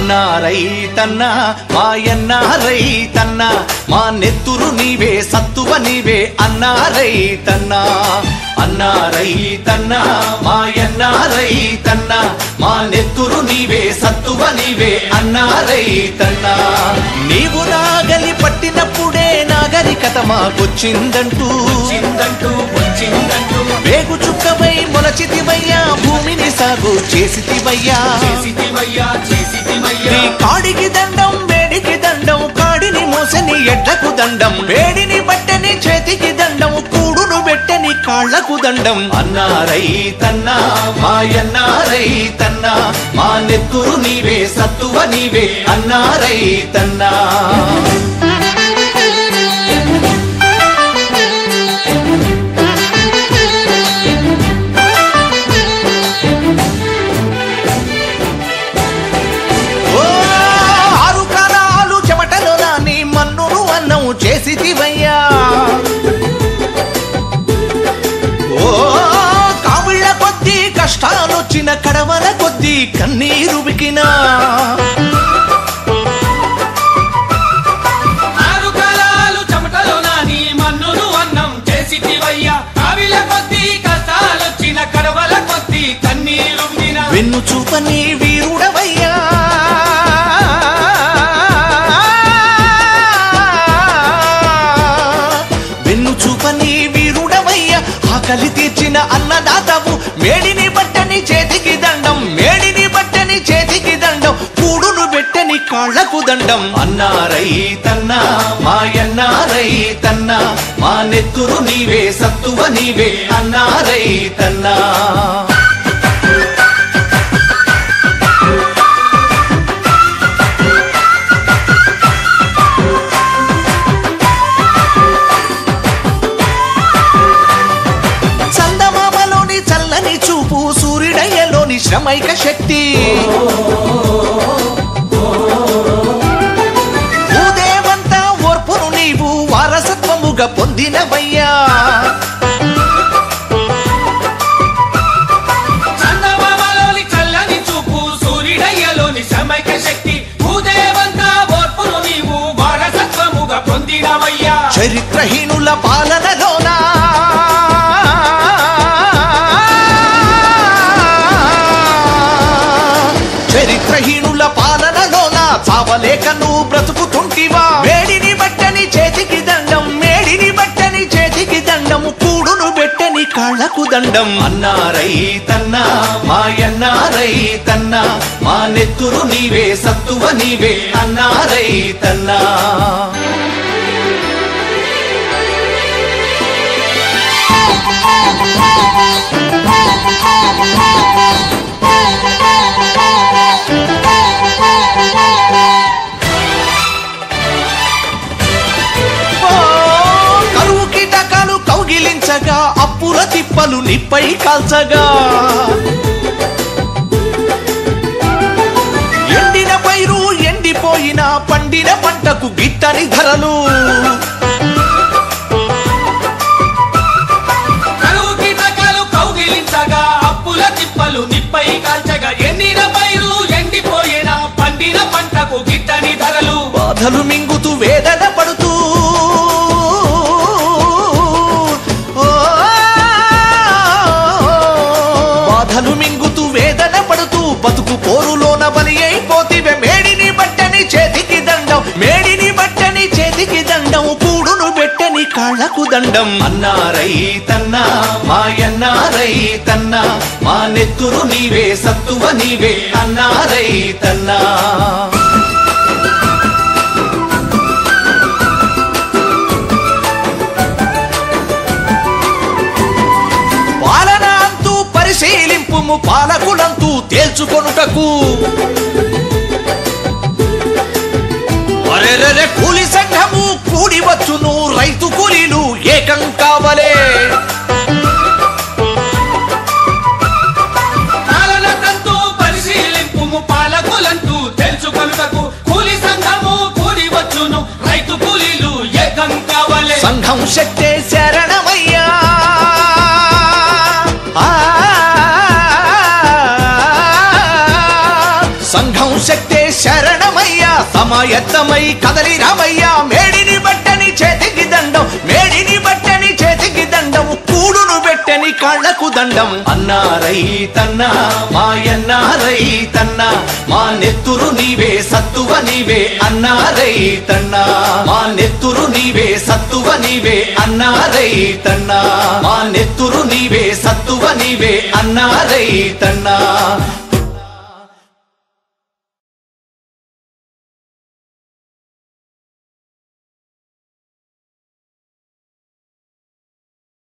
అన్నా రైతన్న మాయన్న రైతన్న మా నెత్తురు నీవే సత్తువ నీవే అన్నా రైతన్న అన్నా రైతన్న మాయన్న రైతన్న మా నెత్తురు నీవే సత్తువ నీవే అన్నా రైతన్న నీవు నాగలి పట్టినప్పుడే నాగరికత మాకొచ్చిందంటూ వచ్చిందంటూ వచ్చిందంటూ వేగు చుక్కవై మొలచితివయ్యా భూమిని సాగు చేసితివయ్యా చేసిటివయ్యా చేసిటివయ్యా నీ కాడికి దండం వేడికి దండం కాడిని మోసని ఎడ్లకు దండం వేడిని బట్టని చేతికి దండం కూడును పెట్టని కాళ్లకు దండం అన్నా రైతన్నా మాయన్నా రైతన్నా మా నెత్తురు నీవే సత్తువ నీవే అన్నా రైతన్నా ఓ ఆరు కాలాలు చెమటలో నాని మన్నును అన్నం చేసితివయ్యా ఓ కావిళ్ళ కొద్దీ కష్టాలొచ్చిన కడవల కొద్దీ కన్నీరు బికినా ఆరు కాలాలు చెమటలో నాని మన్నును అన్నం చేసిటివయ్యా కావిల కొద్దీ కష్టాలొచ్చిన కడవల కొద్దీ కన్నీరు వినా వెన్ను చూపని వీరుడవయ్యా వెన్ను చూపని వీరుడవయ్యా ఆకలి తీర్చిన అన్నదాతవు మేడిని బట్టని చేతికి దండం మేడిని బట్టని చేతికి దండం కూడును పెట్టని కాళ్లకు దండం అన్నా రైతన్నా మాయన్నా రైతన్నా మా నెత్తురు నీవే సత్తువ నీవే అన్నా రైతన్నా చందమామలోని చల్లని చూపు సూర్యుడయ్యలోని శ్రమైక శక్తి భూదేవంతా ఓర్పును నీవు వారసత్వముగా పొందినవయ్యా చందమామలోని చల్లని చూపు సూర్యుడయ్యలోని సమైక శక్తి భూదేవంతా ఓర్పును నీవు వారసత్వముగా పొందినవయ్యా చరిత్రహీనుల పాలనలోనా చరిత్రహీనుల పాలనలోన చావలేక నువ్వు బ్రతుకుతుంటివా వేడిని బట్టని చేతికి దండం మేడిని బట్టని చేతికి దండం కూడును పెట్టని కాళ్లకు దండం అన్నా రైతన్నా మాయన్నా రైతన్నా మా నెత్తురు నీవే సత్తువ నీవే అన్నా రైతన్నా ఓ, కరువు కీటకాలు కౌగిలించగా అప్పుల తిప్పలు నిప్పై కాల్చగా ఎండిన పైరు ఎండిపోయిన పండిన పంటకు గిట్టని ధరలు కరువు కీటకాలు కౌగిలించగా అప్పుల తిప్పలు నిప్పై కాల్చగా ఎండిన పైరు ఎండిపోయిన పండిన పంటకు గిట్టని ధరలు బాధలు మింగుతూ వేదన పడుతూ ఓ, బాధలు మింగుతూ వేదన పడుతూ బతుకు పోరులోన బలి అయిపోతివే మేడిని బట్టని చేతికి దండం మేడిని బట్టని చేతికి దండం కూడును పెట్టని కాళ్లకు దండం అన్నా రైతన్నా మాయన్నా రైతన్నా మా నెత్తురు నీవే సత్తువ నీవే అన్నా రైతన్నా పాలన అంతూ పరిశీలింపుము పాలకులంతూ తేల్చుకొనుటకు అరెరెరె కూలి సంఘము కూడి వచ్చును రైతు కూలీలు ఏకం కావలే పాలన తంతు పరిశీలింపుము పాలకులంటూ తెలుసుకొనుటకు కూలి సంఘము కూడి వచ్చును రైతు కూలీలు ఏకం కావలే సంఘం శక్తే శరణమయ్యా ఆ, సంఘం శక్తే శరణమయ్యా సమాయత్తమై కదలి రామయ్యా మేడిని బట్టని చేతికి దండం మేడిని బట్టని చేతికి దండం కూడును పెట్టని కాళ్లకు దండం అన్నారై తన్నా మాయన్నారై తన్నా మా నెత్తురు నీవే సత్తువ నీవే అన్నారై తన్నా మా నెత్తురు నీవే సత్తువ నీవే అన్నారై తన్నా మా నెత్తురు నీవే సత్తువ నీవే అన్నారై తన్నా